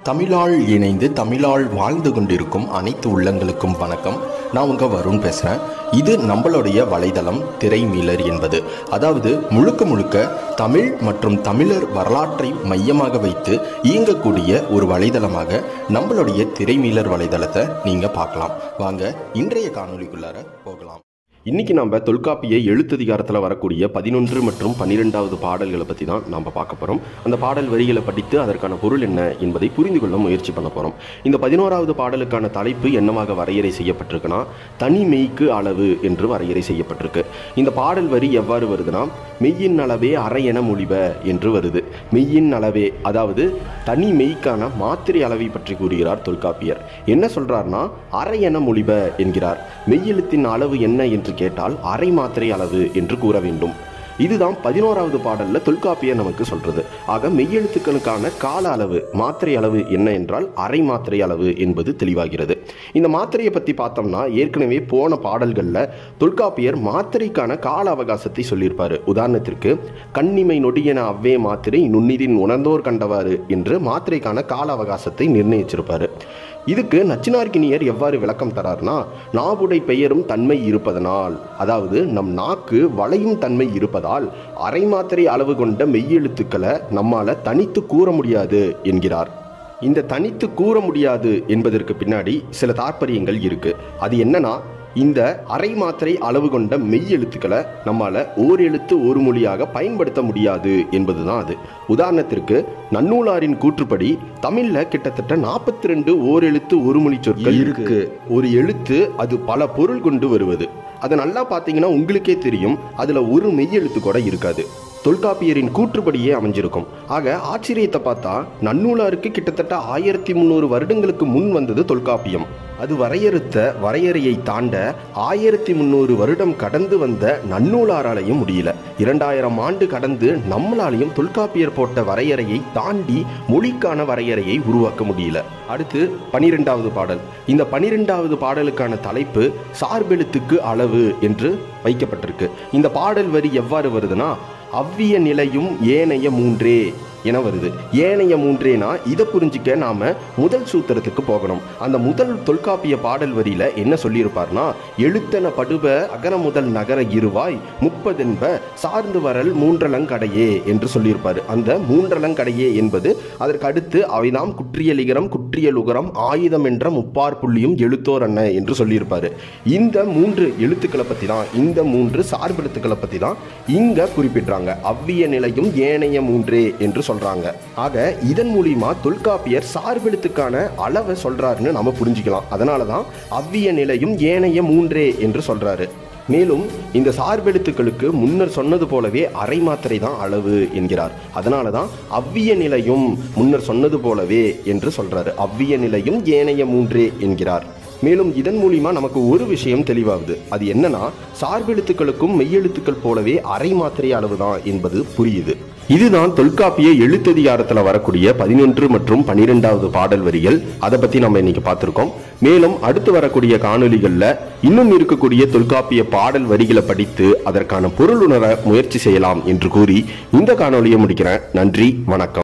தமிழால் இணைந்து தமிழால் வாழ்ந்து கொண்டிருக்கும் அனைத்து உள்ளங்களுக்கும் வணக்கம் நான் உங்க வருண் பேசுகிறேன் இது நம்மளுடைய வலைதளம் திரைமீலர் என்பது அதாவது முழுக்க முழுக்க தமிழ் மற்றும் தமிழர் வரலாற்றை மையமாக வைத்து இயங்கக்கூடிய ஒரு வலைதளமாக நம்மளுடைய திரைமீலர் வலைதளத்தை நீங்கள் பார்க்கலாம் வாங்க இன்றைய காணொளிக்குள்ளார போகலாம் இன்னைக்கு நம்ம தொல்காப்பிய எழுத்ததிகாரத்தில் வரக்கூடிய பதினொன்று மற்றும் பன்னிரெண்டாவது பாடல்களை பற்றி தான் நாம் பார்க்க போகிறோம் அந்த பாடல் வரிகளை படித்து அதற்கான பொருள் என்ன என்பதை புரிந்து கொள்ள முயற்சி பண்ண போகிறோம் இந்த பதினோராவது பாடலுக்கான தலைப்பு என்னவாக வரையறை செய்யப்பட்டிருக்குன்னா தனி மெய்க்கு அளவு என்று வரையறை செய்யப்பட்டிருக்கு இந்த பாடல் வரி எவ்வாறு வருதுன்னா மெய்யின் அளவே அறை என மொழிப என்று வருது மெய்யின் அளவே அதாவது தனி மெய்க்கான மாத்திரை அளவை பற்றி கூறுகிறார் தொல்காப்பியர் என்ன சொல்றார்னா அறை என மொழிப என்கிறார் மெய்யெழுத்தின் அளவு என்ன என்று கேட்டால் அரை மாத்திரை அளவு என்று கூற வேண்டும் இதுதான் பதினோராவது பாடல்ல தொல்காப்பியர் நமக்கு சொல்றது ஆக மெய்யெழுத்துக்களுக்கான கால அளவு மாத்திரை அளவு என்ன என்றால் அரை மாத்திரை அளவு என்பது தெளிவாகிறது இந்த மாத்திரையை பத்தி பார்த்தோம்னா ஏற்கனவே போன பாடல்கள்ல தொல்காப்பியர் மாத்திரைக்கான கால அவகாசத்தை சொல்லியிருப்பாரு உதாரணத்திற்கு கண்ணிமை நொடியென அவ்வே மாத்திரை நுண்ணிதின் உணர்ந்தோர் கண்டவாறு என்று மாத்திரைக்கான கால அவகாசத்தை நிர்ணயிச்சிருப்பாரு இதுக்கு நச்சினார்கினியர் எவ்வாறு விளக்கம் தரார்னா நாவுடை பெயரும் தன்மை இருப்பதனால் அதாவது நம் நாக்கு வளையும் தன்மை இருப்பதால் அரை மாத்திரை அளவு கொண்ட மெய்யெழுத்துக்களை நம்மால தனித்து கூற முடியாது என்கிறார் இந்த தனித்து கூற முடியாது என்பதற்கு பின்னாடி சில தாற்பயங்கள் இருக்கு அது என்னன்னா இந்த அரை மாத்திரை அளவு கொண்ட மெய் எழுத்துக்களை நம்மால ஓர் எழுத்து ஒரு மொழியாக பயன்படுத்த முடியாது என்பதுதான் அது உதாரணத்திற்கு நன்னூலாரின் கூற்றுப்படி தமிழ்ல கிட்டத்தட்ட நாற்பத்தி ரெண்டு ஓர் எழுத்து ஒரு மொழி சொற்கள் இருக்கு ஒரு எழுத்து அது பல பொருள் கொண்டு வருவது அதை நல்லா பார்த்தீங்கன்னா உங்களுக்கே தெரியும் அதுல ஒரு மெய் எழுத்து கூட இருக்காது தொல்காப்பியரின் கூற்றுப்படியே அமைஞ்சிருக்கும் ஆக ஆச்சரியத்தை பார்த்தா நன்னூலாருக்கு கிட்டத்தட்ட ஆயிரத்தி முந்நூறு வருடங்களுக்கு முன் வந்தது தொல்காப்பியம் அது வரையறுத்த வரையறையை தாண்ட ஆயிரத்தி முந்நூறு வருடம் கடந்து வந்த நன்னூலாராலையும் முடியல இரண்டாயிரம் ஆண்டு கடந்து நம்மளாலையும் தொல்காப்பியர் போட்ட வரையறையை தாண்டி மொழிக்கான வரையறையை உருவாக்க முடியல அடுத்து பனிரெண்டாவது பாடல் இந்த பனிரெண்டாவது பாடலுக்கான தலைப்பு சார்பெழுத்துக்கு அளவு என்று வைக்கப்பட்டிருக்கு இந்த பாடல் வரி எவ்வாறு வருதுன்னா அவ்விய நிலையும் ஏனைய மூன்றே என வருது ஏனைய மூன்றேனா இதை புரிஞ்சிக்க நாம முதல் சூத்திரத்துக்கு போகணும் அந்த முதல் தொல்காப்பிய பாடல் வரியில என்ன சொல்லியிருப்பார்னா எழுத்தன படுப அகர முதல் நகர இருவாய் முப்பதென்ப சார்ந்து வரல் மூன்றலங்கடையே என்று சொல்லியிருப்பாரு அந்த மூன்றலங்கடையே என்பது அதற்கு அடுத்து அவைதாம் குற்றியலிகரம் குற்றியலுகரம் ஆயுதம் என்ற முப்பார் புள்ளியும் எழுத்தோர் அண்ண என்று சொல்லியிருப்பாரு இந்த மூன்று எழுத்துக்களை பத்தி தான் இந்த மூன்று சார்பெழுத்துக்களை பத்தி தான் இங்க குறிப்பிடுறாங்க அவ்விய நிலையும் ஏனைய மூன்றே என்று சொல்றாங்க ஆக இதன் மூலியமா தொல்காப்பியர் சார்பெழுத்துக்கான அளவை சொல்றாருன்னு நம்ம புரிஞ்சுக்கலாம் அதனால தான் அவ்விய நிலையும் ஏனைய மூன்றே என்று சொல்றாரு மேலும் இந்த சார்பெழுத்துக்களுக்கு முன்னர் சொன்னது போலவே அரை மாத்திரை தான் அளவு என்கிறார் அதனால தான் அவ்விய நிலையும் முன்னர் சொன்னது போலவே என்று சொல்றாரு அவ்விய நிலையும் ஏனைய மூன்றே என்கிறார் மேலும் இதன் மூலியமா நமக்கு ஒரு விஷயம் தெளிவாகுது அது என்னன்னா சார்பெழுத்துக்களுக்கும் மெய்யெழுத்துக்கள் போலவே அரை மாத்திரை அளவுதான் என்பது புரியுது இதுதான் தொல்காப்பிய எழுத்ததிகாரத்தில் வரக்கூடிய பதினொன்று மற்றும் பனிரெண்டாவது பாடல் வரிகள் அதை பத்தி நம்ம இன்னைக்கு பார்த்துருக்கோம் மேலும் அடுத்து வரக்கூடிய காணொலிகளில் இன்னும் இருக்கக்கூடிய தொல்காப்பிய பாடல் வரிகளை படித்து அதற்கான பொருள் உணர முயற்சி செய்யலாம் என்று கூறி இந்த காணொலியை முடிக்கிறேன் நன்றி வணக்கம்